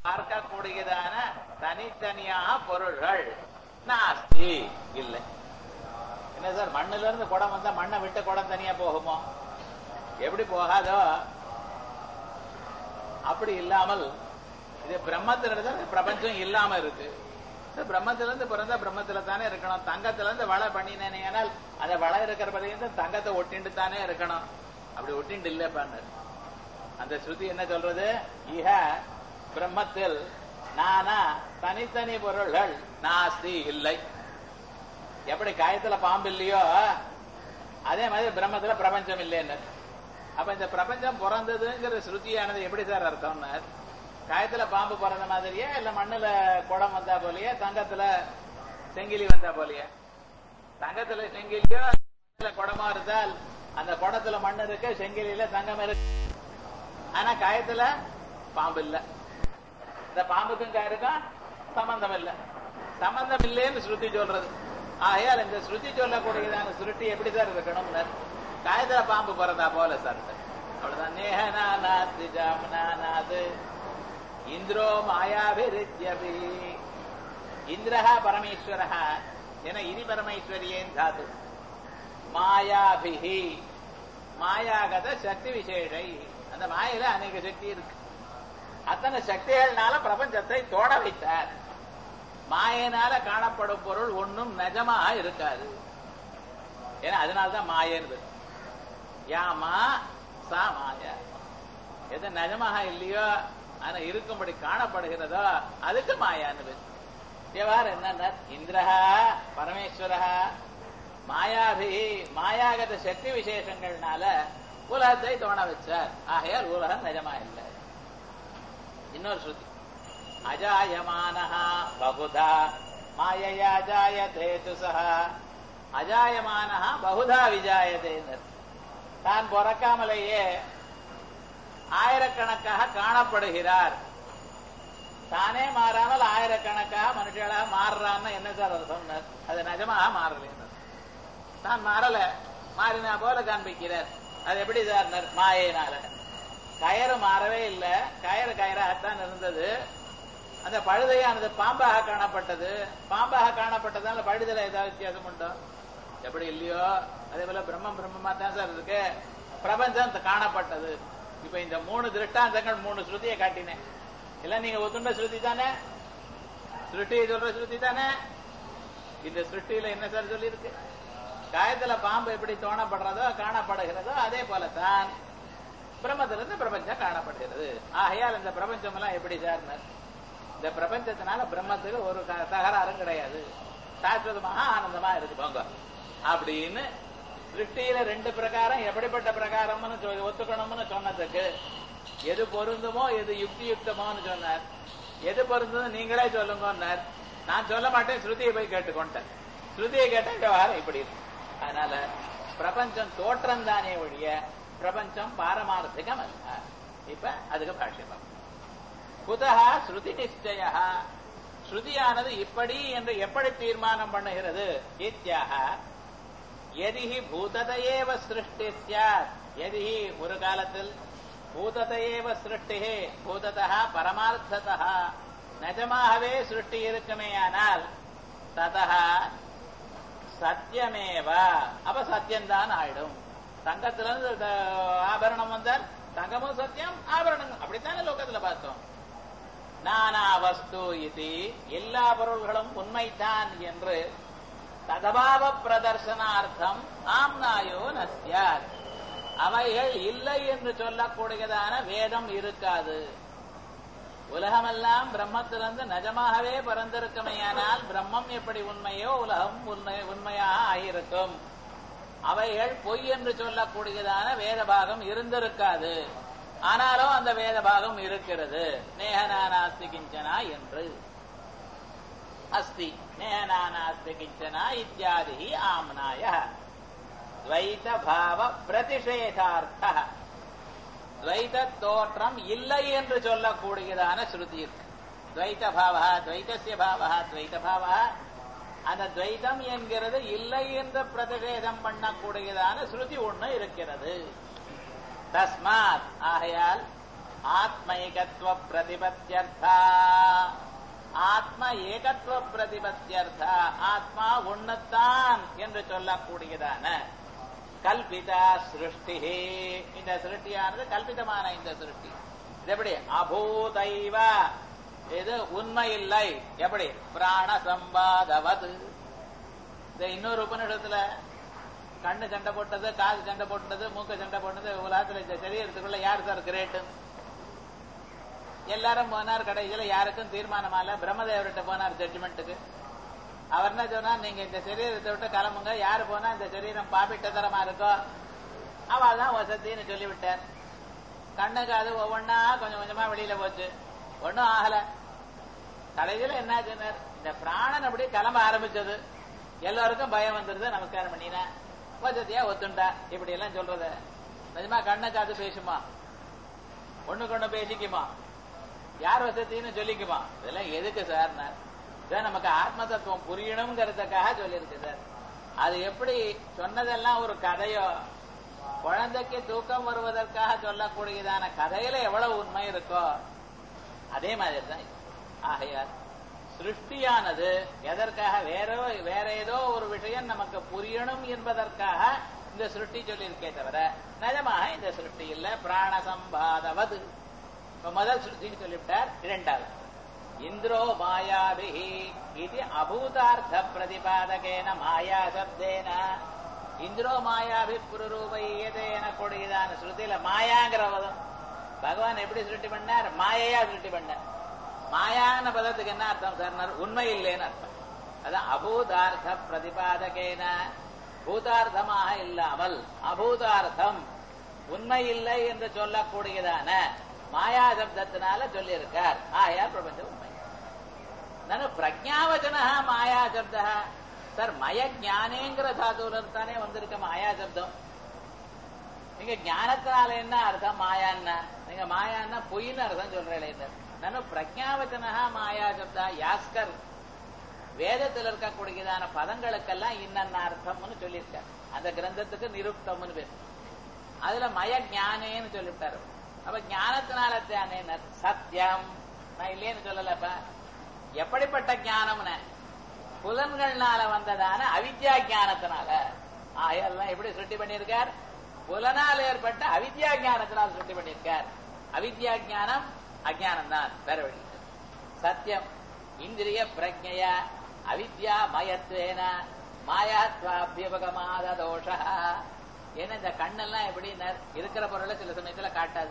பார்க்கக்கூடியதான தனித்தனியாக பொருள்கள் நாஸ்தி இல்லை என்ன சார் மண்ணுல இருந்து குடம் வந்தா மண்ணை விட்டு குடம் தனியா போகுமோ எப்படி போகாதோ அப்படி இல்லாமல் இது பிரம்மத்திலிருந்து இந்த பிரபஞ்சம் இல்லாம இருக்கு இந்த பிரம்மத்திலிருந்து பிறந்த பிரம்மத்துல தானே இருக்கணும் தங்கத்துல இருந்து வளை பண்ணினேனே ஆனால் அந்த வளை இருக்கிற பதையும் தங்கத்தை ஒட்டிண்டு தானே இருக்கணும் அப்படி ஒட்டிண்டு இல்ல பண்ணு அந்த ஸ்ருதி என்ன சொல்றது இஹ பிரம்மத்தில் நானா தனித்தனி பொருள்கள் நாஸ்தி இல்லை எப்படி காயத்துல பாம்பு இல்லையோ அதே மாதிரி பிரம்மத்துல பிரபஞ்சம் இல்லைன்னு அப்ப இந்த பிரபஞ்சம் பிறந்ததுங்கிற ஸ்ருதியானது எப்படி சார் அர்த்தம்னா காயத்துல பாம்பு பிறந்த மாதிரியே இல்ல மண்ணுல குடம் வந்தா போலயே தங்கத்துல செங்கிலி வந்தா போலயே தங்கத்துல செங்கிலியோ மண்ணுல குடமா இருந்தால் அந்த குடத்துல மண் இருக்கு செங்கிலியில தங்கம் இருக்கு ஆனா காயத்துல பாம்பு இல்ல இந்த பாம்புக்கும் காயருக்கும் சம்பந்தம் இல்ல சம்பந்தம் இல்லைன்னு ஸ்ருதி சொல்றது ஆகையால் இந்த ஸ்ருதி சொல்லக்கூடியதான சுருட்டி எப்படி சார் இருக்கணும்னு காயத்துல பாம்பு பிறந்தா போல சார் அவ்வளவுதான் நேஹனா நாத்து ஜாமனா நாது இந்திரோ மாயாபிருத்யபி இந்திரஹா பரமேஸ்வரஹ என இனி பரமேஸ்வரியேன் தாது மாயாபிஹி மாயாகத சக்தி விசேஷை அந்த மாயில அநேக சக்தி இருக்கு அத்தனை சக்திகள்னால பிரபஞ்சத்தை தோட வைத்தார் மாயினால காணப்படும் பொருள் ஒன்றும் நிஜமாக இருக்காது ஏன்னா அதனால்தான் மாயன்னு யாமா சா மாயா எது நிஜமாக இல்லையோ ஆனா இருக்கும்படி காணப்படுகிறதோ அதுக்கு மாயான்னு விவகாரம் என்ன இந்திரஹா பரமேஸ்வரஹா மாயாபி மாயாகத சக்தி விசேஷங்கள்னால உலகத்தை தோண வச்சார் ஆகையால் உலகம் நிஜமா இல்லை இன்னொரு ஸ்ருதி அஜாயமானஹா பகுதா மாயையா ஜாயதே துசஹ அஜாயமானஹா பகுதா விஜாயதே தான் பிறக்காமலேயே ஆயிரக்கணக்காக காணப்படுகிறார் தானே மாறாமல் ஆயிரக்கணக்காக மனுஷர்களாக மாறுறான்னு என்ன சார் அர்த்தம் அது நிஜமாக மாறல தான் மாறல மாறினா போல காண்பிக்கிறார் அது எப்படி சார் மாயினால கயறு மாறவே இல்லை கயறு கயறாகத்தான் இருந்தது அந்த பழுதையானது பாம்பாக காணப்பட்டது பாம்பாக காணப்பட்டதால பழுதல ஏதாவது வித்தியாசம் உண்டோ எப்படி இல்லையோ அதே போல பிரம்மம் பிரம்மமா தான் சார் இருக்கு பிரபஞ்சம் காணப்பட்டது இப்ப இந்த மூணு திருஷ்டாந்தங்கள் மூணு ஸ்ருதியை காட்டினேன் இல்ல நீங்க ஒத்துண்ட ஸ்ருதி தானே சிருஷ்டி சொல்ற ஸ்ருதி தானே இந்த சிருஷ்டியில என்ன சார் சொல்லி இருக்கு காயத்துல பாம்பு எப்படி தோணப்படுறதோ காணப்படுகிறதோ அதே போலத்தான் பிரம்மத்திலிருந்து பிரபஞ்சம் காணப்படுகிறது ஆகையால் இந்த பிரபஞ்சம் எல்லாம் எப்படி சார் இந்த பிரபஞ்சத்தினால பிரம்மத்துக்கு ஒரு தகராறும் கிடையாது சாஸ்வதமாக ஆனந்தமா இருக்கு போங்க அப்படின்னு சிருஷ்டியில ரெண்டு பிரகாரம் எப்படிப்பட்ட பிரகாரம்னு ஒத்துக்கணும்னு சொன்னதுக்கு எது பொருந்துமோ எது யுக்தி யுக்தமோன்னு சொன்னார் எது பொருந்ததும் நீங்களே சொல்லுங்கன்னார் நான் சொல்ல மாட்டேன் ஸ்ருதியை போய் கேட்டுக்கொண்டேன் ஸ்ருதியை கேட்ட விவகாரம் இப்படி இருக்கு அதனால பிரபஞ்சம் தோற்றம் தானே ஒழிய பிரபஞ்சம் பாரமார்த்திகம் அல்ல இப்ப அதுக்கு பாஷ்யம் குதா ஸ்ருதி நிச்சய ஸ்ருதியானது இப்படி என்று எப்படி தீர்மானம் பண்ணுகிறது இத்தியாக எதிஹி பூததையேவ சிருஷ்டி சார் எதிஹி ஒரு காலத்தில் பூததையேவ சிருஷ்டி பூததா பரமார்த்ததா நிஜமாகவே சிருஷ்டி இருக்குமேயானால் ததா சத்தியமேவ அப்ப சத்தியம்தான் ஆயிடும் தங்கத்துல இருந்து ஆபரணம் வந்தால் தங்கமும் சத்தியம் ஆபரணம் அப்படித்தானே லோகத்துல பார்த்தோம் நானா வஸ்து இது எல்லா பொருள்களும் உண்மைதான் என்று ததபாவ பிரதர்சனார்த்தம் ஆம்னாயோ நஸ்யார் அவைகள் இல்லை என்று சொல்லக்கூடியதான வேதம் இருக்காது உலகமெல்லாம் பிரம்மத்திலிருந்து நிஜமாகவே பிறந்திருக்குமையானால் பிரம்மம் எப்படி உண்மையோ உலகம் உண்மை உண்மையாக ஆகியிருக்கும் அவைகள் பொய் என்று சொல்லக்கூடியதான வேத பாகம் இருந்திருக்காது ஆனாலும் அந்த வேத பாகம் இருக்கிறது நேகனானாஸ்தி கிஞ்சனா என்று அஸ்தி நேகனானாஸ்தி கிஞ்சனா இத்தியாதி ஆம்னாய துவைத பாவ பிரதிஷேதார்த்த துவைத தோற்றம் இல்லை என்று சொல்லக்கூடியதான ஸ்ருதி இருக்கு துவைத பாவா துவைதசிய பாவா துவைத பாவா அந்த துவைதம் என்கிறது இல்லை என்று பிரதிஷேதம் பண்ணக்கூடியதான ஸ்ருதி ஒண்ணு இருக்கிறது தஸ்மாத் ஆகையால் ஆத்மைகத்துவ பிரதிபத்தியர்த்தா ஆத்ம ஏகத்துவ பிரதிபத்தியர்த்தா ஆத்மா ஒண்ணுத்தான் என்று சொல்லக்கூடியதான கல்பிதா சிருஷ்டி இந்த சிருஷ்டியானது கல்பிதமான இந்த சிருஷ்டி இது எப்படி அபூதைவ இது உண்மை இல்லை எப்படி பிராண சம்பாதவது இந்த இன்னொரு உபநிடத்துல கண்ணு சண்டை போட்டது காது சண்டை போட்டது மூக்க சண்டை போட்டது உலகத்துல இந்த சரீரத்துக்குள்ள யார் சார் கிரேட்டு எல்லாரும் போனார் கடைசியில யாருக்கும் தீர்மானமா இல்ல பிரம்மதேவர்கிட்ட போனார் ஜட்ஜ்மெண்ட்டுக்கு அவர் என்ன சொன்னார் நீங்க இந்த சரீரத்தை விட்டு கிளம்புங்க யாரு போனா இந்த சரீரம் பாப்பிட்ட தரமா இருக்கோ அவள் தான் வசதின்னு சொல்லிவிட்டார் கண்ணுக்கு அது ஒவ்வொன்னா கொஞ்சம் கொஞ்சமா வெளியில போச்சு ஒன்னும் ஆகல கடைசியில என்ன சொன்னார் இந்த பிராணன் அப்படி கிளம்ப ஆரம்பிச்சது எல்லாருக்கும் பயம் வந்துருது நமஸ்காரம் பண்ணினா வசதியா ஒத்துண்டா இப்படி எல்லாம் சொல்றது நிஜமா கண்ணுக்கு அது பேசுமா ஒண்ணுக்கு ஒண்ணு பேசிக்குமா யார் வசதின்னு சொல்லிக்குமா இதெல்லாம் எதுக்கு சார் சார் நமக்கு ஆத்ம தத்துவம் புரியணுங்கிறதுக்காக சொல்லியிருக்கு சார் அது எப்படி சொன்னதெல்லாம் ஒரு கதையோ குழந்தைக்கு தூக்கம் வருவதற்காக சொல்லக்கூடியதான கதையில எவ்வளவு உண்மை இருக்கோ அதே மாதிரி தான் ஆகையார் சிருஷ்டியானது எதற்காக வேற வேற ஏதோ ஒரு விஷயம் நமக்கு புரியணும் என்பதற்காக இந்த சிருஷ்டி சொல்லியிருக்கே தவிர நிஜமாக இந்த சிருஷ்டி இல்ல பிராண சம்பாதவது இப்ப முதல் சிருஷ்டின்னு சொல்லிவிட்டார் இரண்டாவது இந்திரோ மாயாபிஹி இது அபூதார்த்த பிரதிபாதகேன மாயா சப்தேன இந்திரோ மாயாபி புரூபையதேன கொடியதான ஸ்ருதியில மாயாங்கிற பதம் பகவான் எப்படி சிருஷ்டி பண்ணார் மாயையா சிருஷ்டி பண்ணார் மாயான பதத்துக்கு என்ன அர்த்தம் சார் உண்மை இல்லைன்னு அர்த்தம் அதான் அபூதார்த்த பிரதிபாதகேன பூதார்த்தமாக இல்லாமல் அபூதார்த்தம் உண்மை இல்லை என்று சொல்லக்கூடியதான மாயா சப்தத்தினால சொல்லியிருக்கார் ஆயா பிரபஞ்சம் உண்மை ನಾನು பிரஜாவச்சன மாயா சப்த சார் மய ஜானேங்கிற தாத்துல தானே வந்திருக்க மாயா சப்தம் நீங்க ஞானத்தினால என்ன அர்த்தம் மாயான்னா நீங்க மாயான்னா பொய்ன்னு அர்த்தம் சொல்றேன் நான் பிரஜாவச்சன மாயா சப்தா யாஸ்கர் வேதத்தில் இருக்கக்கூடியதான பதங்களுக்கெல்லாம் இன்னென்ன அர்த்தம்னு சொல்லியிருக்காரு அந்த கிரந்தத்துக்கு நிருப்தம்னு பேர் அதுல மய ஜானேன்னு சொல்லிவிட்டாரு அப்ப ஞானத்தினால தானே சத்தியம் நான் இல்லையேன்னு சொல்லலப்ப எப்படிப்பட்ட ஞானம்னு புலன்கள்னால வந்ததான அவித்யா ஞானத்தினால ஆயெல்லாம் எப்படி சுட்டி பண்ணியிருக்கார் புலனால் ஏற்பட்ட அவித்யா ஞானத்தினால் சுட்டி பண்ணியிருக்கார் அவித்யா ஞானம் அஜானம் தான் வேற வழி சத்தியம் இந்திரிய பிரஜைய அவித்யா மயத்வேன மாயாத்வாபியபகமாத தோஷ ஏன்னா இந்த கண்ணெல்லாம் எப்படி இருக்கிற பொருளை சில சமயத்துல காட்டாது